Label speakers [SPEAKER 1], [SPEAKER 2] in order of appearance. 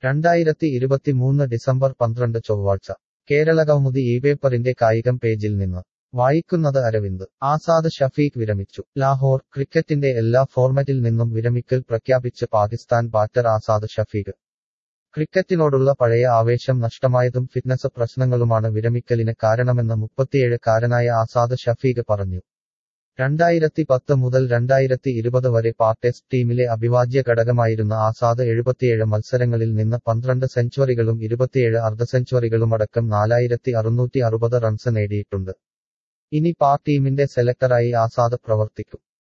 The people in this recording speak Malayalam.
[SPEAKER 1] രണ്ടായിരത്തി ഇരുപത്തിമൂന്ന് ഡിസംബർ പന്ത്രണ്ട് ചൊവ്വാഴ്ച കേരളകൗമുദി ഈ പേപ്പറിന്റെ കായികം പേജിൽ നിന്ന് വായിക്കുന്നത് അരവിന്ദ് ആസാദ് ഷഫീഖ് വിരമിച്ചു ലാഹോർ ക്രിക്കറ്റിന്റെ എല്ലാ ഫോർമാറ്റിൽ നിന്നും വിരമിക്കൽ പ്രഖ്യാപിച്ച് പാകിസ്ഥാൻ ബാറ്റർ ആസാദ് ഷഫീഖ് ക്രിക്കറ്റിനോടുള്ള പഴയ ആവേശം നഷ്ടമായതും ഫിറ്റ്നസ് പ്രശ്നങ്ങളുമാണ് വിരമിക്കലിന് കാരണമെന്ന് മുപ്പത്തിയേഴ് കാരനായ ആസാദ് ഷഫീഖ് പറഞ്ഞു രണ്ടായിരത്തി പത്ത് മുതൽ രണ്ടായിരത്തി ഇരുപത് വരെ പാക് ടെസ്റ്റ് ടീമിലെ അഭിവാജ്യ ഘടകമായിരുന്ന ആസാദ് എഴുപത്തിയേഴ് മത്സരങ്ങളിൽ നിന്ന് പന്ത്രണ്ട് സെഞ്ചുറികളും ഇരുപത്തിയേഴ് അർദ്ധ സെഞ്ചുറികളുമടക്കം നാലായിരത്തി അറുന്നൂറ്റി അറുപത് റൺസ് നേടിയിട്ടുണ്ട് ഇനി പാക് ടീമിന്റെ സെലക്ടറായി ആസാദ് പ്രവർത്തിക്കും